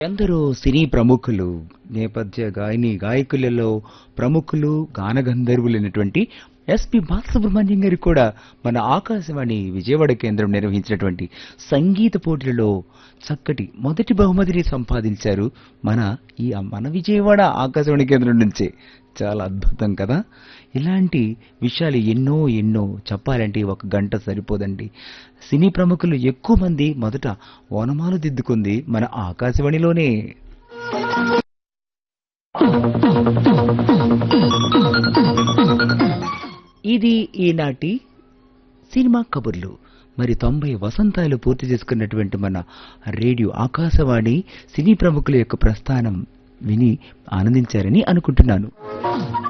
ఎందరో సినీ ప్రముఖులు నేపథ్య గాయని గాయకులలో ప్రముఖులు గాన గంధర్వులైనటువంటి ఎస్పి బాలసుబ్రహ్మణ్యం గారు కూడా మన ఆకాశవాణి విజయవాడ కేంద్రం నిర్వహించినటువంటి సంగీత పోటీలలో చక్కటి మొదటి బహుమతిని సంపాదించారు మన ఈ మన విజయవాడ ఆకాశవాణి కేంద్రం నుంచే చాలా అద్భుతం కదా ఇలాంటి విషయాలు ఎన్నో ఎన్నో చెప్పాలంటే ఒక గంట సరిపోదండి సినీ ప్రముఖులు ఎక్కువ మంది మొదట ఓనమాలు దిద్దుకుంది మన ఆకాశవాణిలోనే ఇది ఈనాటి సినిమా కబుర్లు మరి తొంభై వసంతాలు పూర్తి చేసుకున్నటువంటి మన రేడియో ఆకాశవాణి సినీ ప్రముఖుల యొక్క ప్రస్థానం విని ఆనందించారని అనుకుంటున్నాను